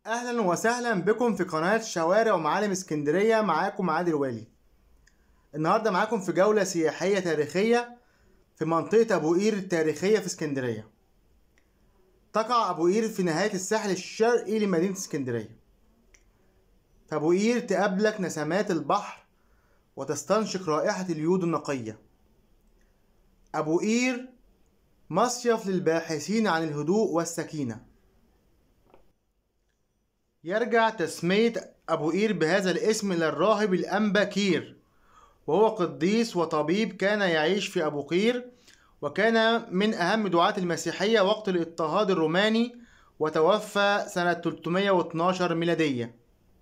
اهلا وسهلا بكم في قناة شوارع ومعالم اسكندرية معاكم عادل والي النهاردة معاكم في جولة سياحية تاريخية في منطقة ابو قير التاريخية في اسكندرية تقع ابو قير في نهاية الساحل الشرقي لمدينة اسكندرية في ابو قير تقابلك نسمات البحر وتستنشق رائحة اليود النقية ابو قير مصيف للباحثين عن الهدوء والسكينه يرجع تسمية أبو قير بهذا الاسم إلى الراهب الأنبا كير وهو قديس وطبيب كان يعيش في أبو قير وكان من أهم دعاة المسيحية وقت الاضطهاد الروماني وتوفى سنة 312 ميلادية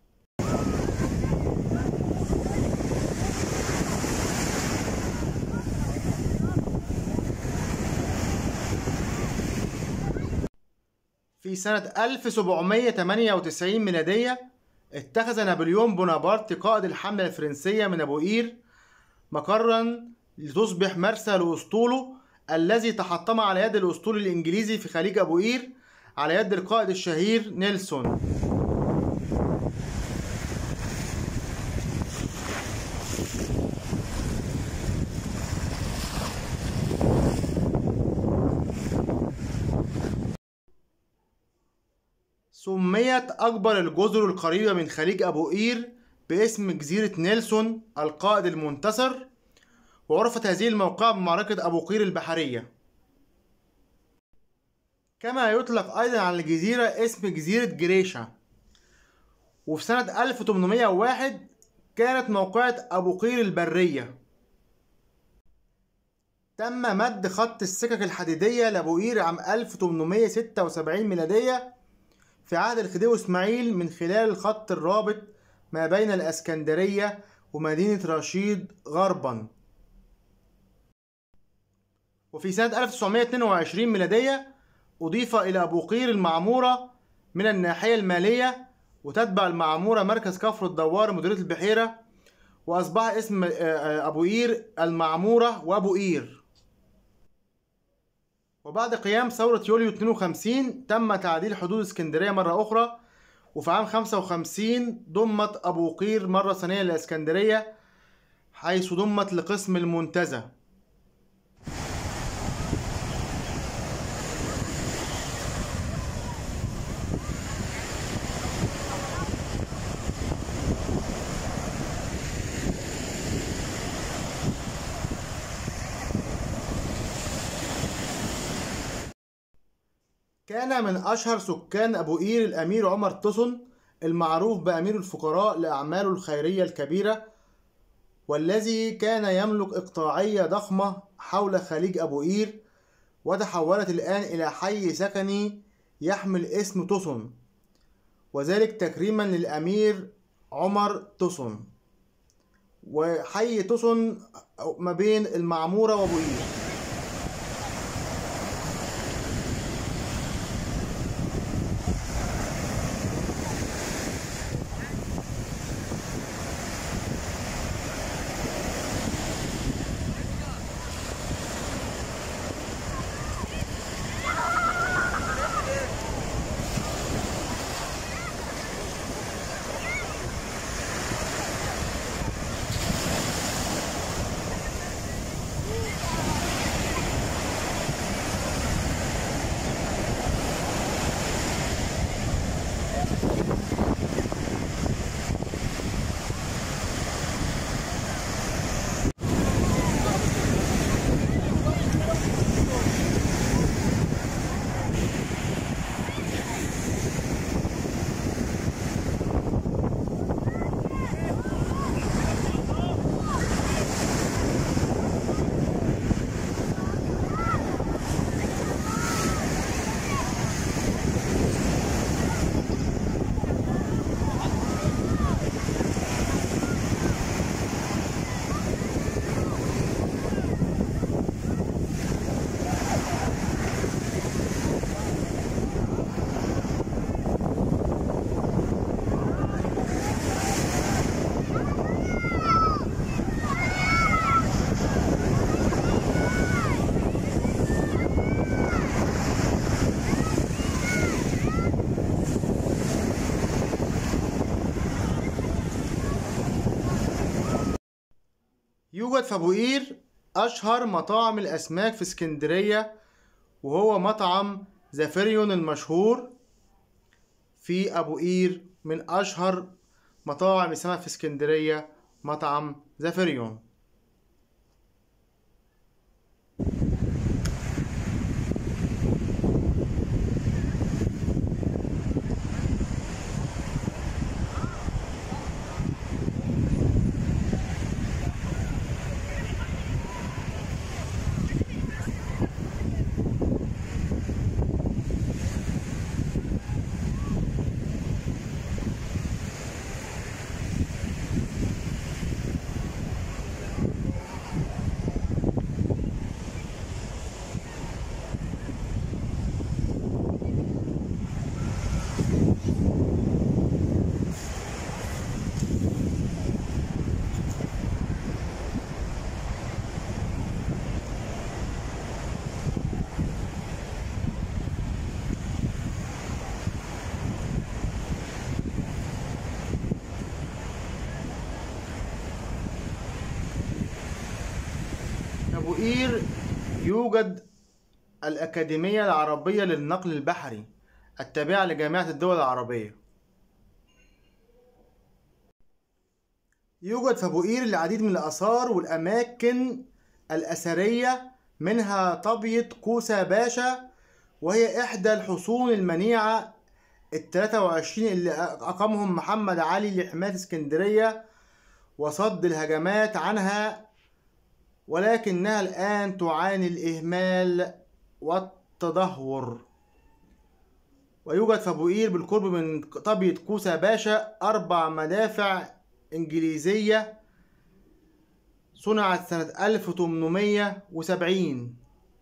في سنة 1798 ميلادية اتخذ نابليون بونابرت قائد الحملة الفرنسية من أبو قير مقرا لتصبح مرسى لأسطوله الذي تحطم على يد الأسطول الإنجليزي في خليج أبو قير على يد القائد الشهير نيلسون سميت أكبر الجزر القريبة من خليج أبو قير باسم جزيرة نيلسون القائد المنتصر وعرفت هذه الموقعة بمعركة أبو قير البحرية كما يطلق أيضا على الجزيرة اسم جزيرة جريشة وفي سنة 1801 كانت موقعة أبو قير البرية تم مد خط السكك الحديدية لأبو قير عام 1876 ميلادية في عهد الخديوي اسماعيل من خلال الخط الرابط ما بين الاسكندرية ومدينة رشيد غربا وفي سنة 1922 ميلادية أضيف إلى أبو قير المعمورة من الناحية المالية وتتبع المعمورة مركز كفر الدوار مديرية البحيرة وأصبح اسم أبو قير المعمورة وأبو قير وبعد قيام ثورة يوليو 52 تم تعديل حدود اسكندرية مرة أخرى وفي عام 55 ضمت أبو قير مرة ثانية لإسكندرية حيث ضمت لقسم المنتزه كان من أشهر سكان أبو قير الأمير عمر تصن المعروف بأمير الفقراء لأعماله الخيرية الكبيرة والذي كان يملك إقطاعية ضخمة حول خليج أبو قير وتحولت الآن إلى حي سكني يحمل اسم تصن وذلك تكريما للأمير عمر تصن وحي تصن ما بين المعمورة وأبو قير يوجد في ابو قير اشهر مطاعم الاسماك في اسكندريه وهو مطعم زافيريون المشهور في ابو قير من اشهر مطاعم السمك في اسكندريه مطعم زافيريون أبو قير يوجد الأكاديمية العربية للنقل البحري التابعة لجامعة الدول العربية يوجد في أبو قير العديد من الآثار والأماكن الأثرية منها طبية كوسا باشا وهي إحدى الحصون المنيعة التلاتة وعشرين اللي أقامهم محمد علي لحماية اسكندرية وصد الهجمات عنها ولكنها الآن تعاني الإهمال والتدهور ويوجد في أبو قير بالقرب من طبية كوسا باشا أربع مدافع إنجليزية صنعت سنة 1870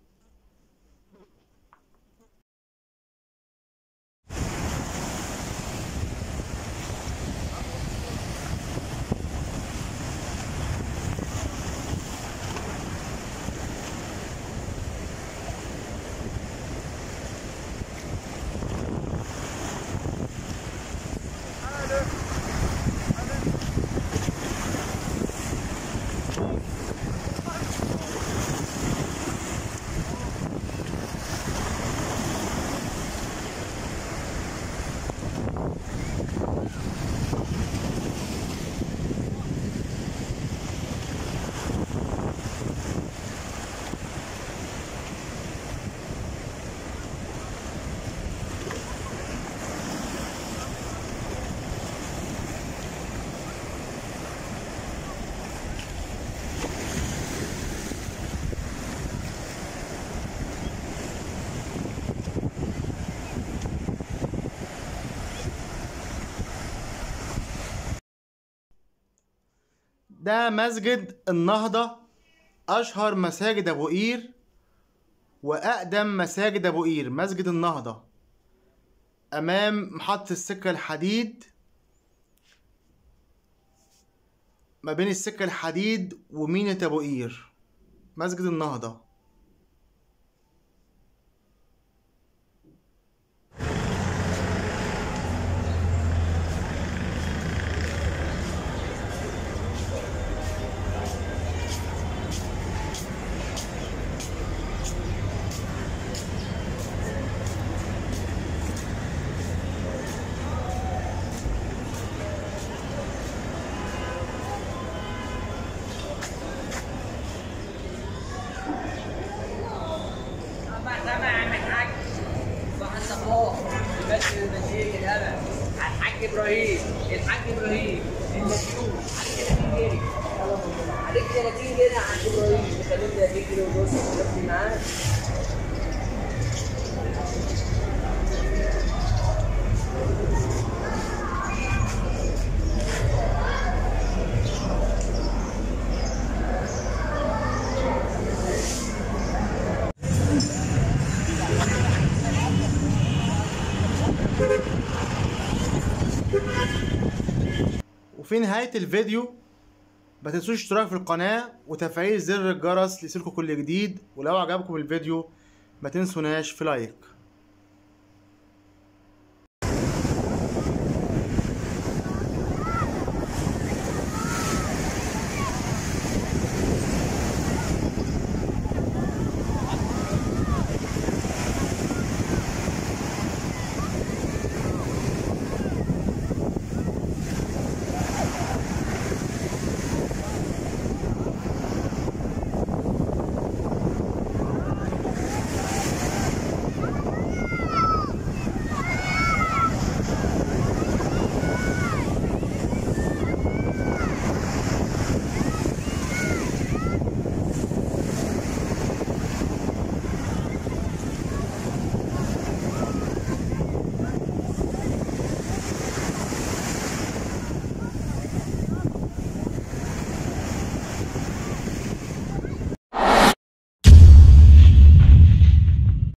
ده مسجد النهضة أشهر مساجد أبو قير وأقدم مساجد أبو قير مسجد النهضة أمام محطة السكة الحديد ما بين السكة الحديد ومينة أبو قير مسجد النهضة سمع سمع يا عم الحاج صباح الصباح يمثل المزيج الهبل على الحاج ابراهيم الحاج ابراهيم المسيوم عليك 30 جنيه عليك 30 جنيه يا حاج ابراهيم خليني اجيب كيلو ونص تكفي معاك وفي نهاية الفيديو ما تنسوش الاشتراك في القناة وتفعيل زر الجرس ليصلكوا كل جديد ولو عجبكم الفيديو ما تنسوناش في لايك